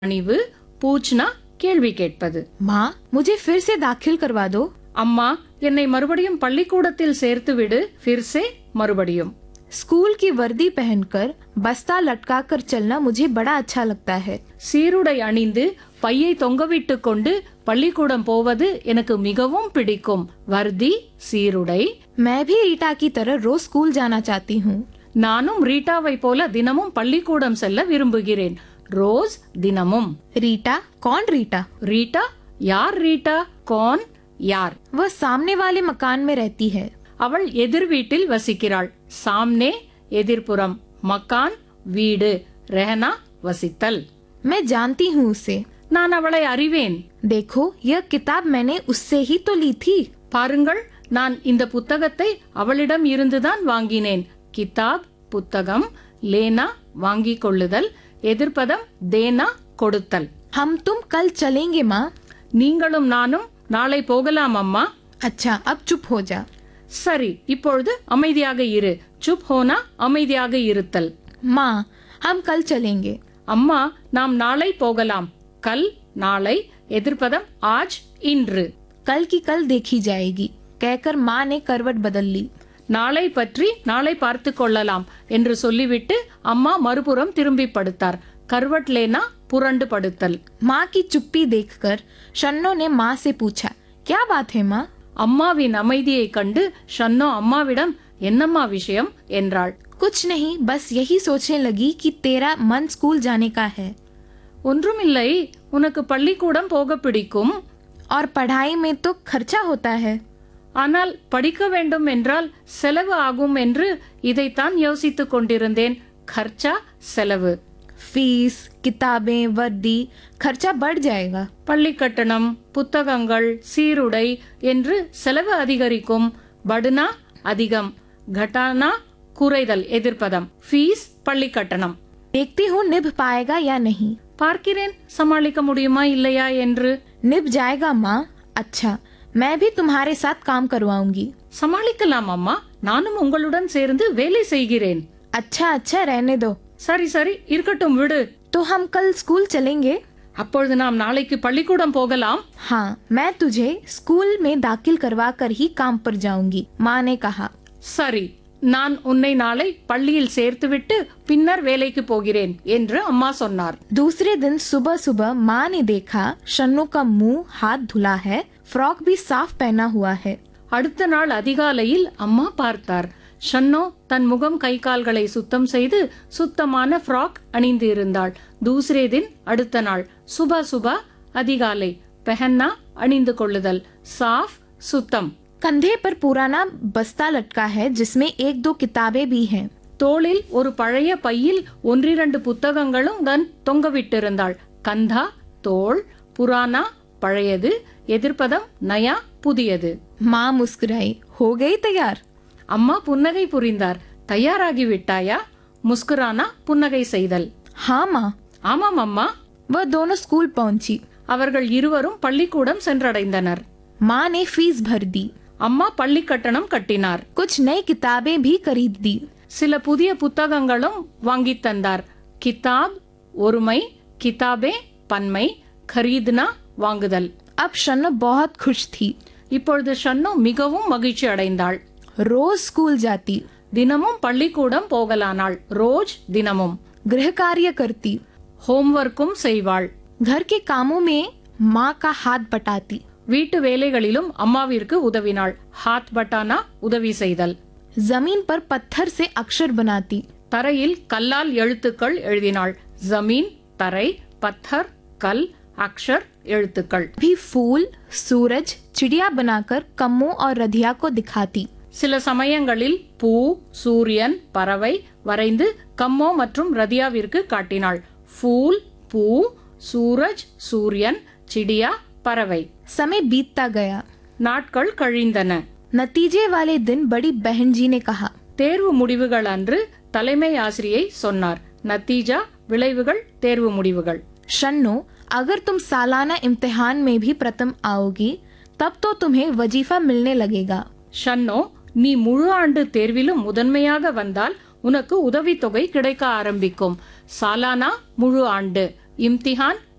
பணிவு பூச்னா கேள்வி கேட்பது माँ मुझे फिर से दाखिल करवा दो அம்மா என்னை மறுபடியும் பள்ளிக்கூடத்தில் சேர்த்து விடு ஃபிர்சே மறுபடியும் स्कूल की वर्दी पहनकर बस्ता लटका कर चलना मुझे बड़ा अच्छा लगता है சீருடை அணிந்து பையை தொங்கவிட்டு கொண்டு பள்ளிக்கூடம் போவது எனக்கு மிகவும் பிடிக்கும் வர்தி சீருடை मैं भी रीटा की तरह रोज स्कूल जाना चाहती हूँ நானும் ரீட்டாவை போல தினமும் பள்ளிக்கூடம் செல்ல விரும்புகிறேன் ரோஸ் தினமும் रीटा कौन रीटा ரீட்டா யார் ரீட்டா கோன் யார் वह सामने वाले मकान में रहती है அவள் எதிர் வீட்டில் வசிக்கிறாள் சாம்னே எதிர்ப்புறம் மக்கான் வீடு ரெஹனா வசித்தல் मैं जानती हूँ उसे நான் அவளை அறிவேன் देखो यह किताब मैंने उससे ही तो ली थी பாருங்கள் நான் இந்த புத்தகத்தை அவளிடம் இருந்துதான் வாங்கினேன் கிதாப் புத்தகம் லேனா வாங்கிக் கொள்ளுதல் எதிர்ப்பதம் தேனா கொடுத்தல் हम तुम कल चलेंगे माँ நீங்களும் நானும் நாளை போகலாம் அம்மா अच्छा अब चुप हो जा சரி இப்பொழுது அமைதியாக இரு சுப் ஹோனா அமைதியாக இருத்தல் माँ हम कल चलेंगे அம்மா நாம் நாளை போகலாம் கல் நாளை எதிர்ப்பதம் ஆஜ் இன்று कल की कल देखी जाएगी कहकर माँ ने करवट बदल ली நாளை பற்றி நாளை பார்த்து கொள்ளலாம் என்று சொல்லிவிட்டு அம்மா மறுபுறம் திரும்பி படுத்தார் கர்வட்லேனா புரண்டு படுத்தல் माँ की चुप्पी देखकर शन्नो ने माँ से पूछा क्या बात है माँ அம்மாவின் அமைதியை கண்டு ஷன்னோ அம்மாவிடம் என்னம்மா விஷயம் என்றாள் कुछ नहीं बस यही सोचने लगी कि तेरा मन स्कूल जाने का है ஒன்றுமில்லை உனக்கு பள்ளிக்கூடம் போக பிடிக்கும் और पढ़ाई में तो खर्चा होता है ஆனால் படிக்க வேண்டும் என்றால் செலவு ஆகும் என்று இதைத்தான் யோசித்துக் கொண்டிருந்தேன் खर्चा செலவு फीस किताबें वर्दी खर्चा बढ़ जाएगा பள்ளி கட்டணம் புத்தகங்கள் சீருடை என்று செலவு அதிகரிக்கும் படுனா அதிகம் கட்டானா குறைதல் எதிர்ப்பதம் ஃபீஸ் பள்ளி கட்டணம் देखती हूँ निभ पाएगा या नहीं பார்க்கிறேன் சமாளிக்க முடியுமா இல்லையா என்று निभ जाएगा माँ अच्छा मैं भी तुम्हारे साथ काम करवाऊंगी சமாளிக்கலாம் அம்மா நானும் உங்களுடன் சேர்ந்து வேலை செய்கிறேன் अच्छा अच्छा रहने दो சரி சரி இருக்கட்டும் விடு तो हम कल स्कूल चलेंगे அப்பொழுது நாம் நாளைக்கு பள்ளிக்கூடம் போகலாம் हाँ मैं तुझे स्कूल में दाखिल करवा कर ही काम पर जाऊंगी माँ ने कहा சரி நான் உன்னை நாளை பள்ளியில் சேர்த்துவிட்டு பின்னர் வேலைக்கு போகிறேன் என்று அம்மா சொன்னார் दूसरे दिन सुबह सुबह माँ ने देखा शन्नू का मुंह हाथ धुला है फ्रॉक भी साफ पहना हुआ है அடுத்த நாள் அதிகாலையில் அம்மா பார்த்தார் ஷன்னோ தன் முகம் கை கால்களை சுத்தம் செய்து சுத்தமான ஃப்ராக் அணிந்து இருந்தாள் தூசரே தின் அடுத்த நாள் சுபா சுபா அதிகாலை பெஹன்னா அணிந்து கொள்ளுதல் சாஃப் சுத்தம் कंधे पर पुराना बस्ता लटका है जिसमें एक दो किताबें भी हैं தோளில் ஒரு பழைய பையில் ஒன்றிரண்டு புத்தகங்களும் தன் தொங்கவிட்டிருந்தாள் கந்தா தோள் புராணா பழையது எதிர்ப்பதம் நயா புதியது माँ मुस्कुराई हो गई तैयार அம்மா புன்னகை புரிந்தார் தயாராகி விட்டாயா முஸ்குரானா புன்னகை செய்தல் हाँ माँ ஆமாம் அம்மா वह दोनों स्कूल पहुंची அவர்கள் இருவரும் பள்ளிக்கூடம் சென்றடைந்தனர் माँ ने फीस भर दी அம்மா பள்ளி கட்டணம் கட்டினார் कुछ नई किताबें भी खरीद दी சில புதிய புத்தகங்களும் வாங்கித் தந்தார் கிதாப் ஒருமை கிதாபே பன்மை खरीदனா வாங்குதல் अब शन्नो बहुत खुश थी இப்பொழுது ஷன்னோ மிகவும் மகிழ்ச்சி அடைந்தாள் रोज स्कूल जाती தினமும் பள்ளிக்கூடம் போகலானாள் ரோஜ் தினமும் गृह कार्य करती ஹோம்வொர்க்கும் செய்வாள் घर के कामों में माँ का हाथ बटाती வீட்டு வேலைகளிலும் அம்மாவிற்கு உதவினாள் ஹாத் பட்டானா உதவி செய்தல் जमीन पर पत्थर से अक्षर बनाती தரையில் கல்லால் எழுத்துக்கள் எழுதினாள் ஜமீன் தரை பத்தர் கல் அக்ஷர் எழுத்துக்கள் भी फूल सूरज चिड़िया बनाकर कम्मो और रधिया को दिखाती சில சமயங்களில் பூ சூரியன் பறவை வரைந்து கம்மோ மற்றும் ரதியாவிற்கு காட்டினாள் ஃபூல் பூ சூரஜ் சூரியன் சிடியா பறவை समय बीतता गया நாட்கள் கழிந்தன नतीजे वाले दिन बड़ी बहन जी ने कहा தேர்வு முடிவுகள் அன்று தலைமை ஆசிரியை சொன்னார் நத்தீஜா விளைவுகள் தேர்வு முடிவுகள் शन्नो अगर तुम सालाना इम्तिहान में भी प्रथम आओगी तब तो तुम्हें वजीफा मिलने लगेगा ஷன்னோ நீ முழு ஆண்டு தேர்விலும் முதன்மையாக வந்தால் உனக்கு உதவித்தொகை கிடைக்க ஆரம்பிக்கும் சாலானா முழு ஆண்டு இம்திஹான்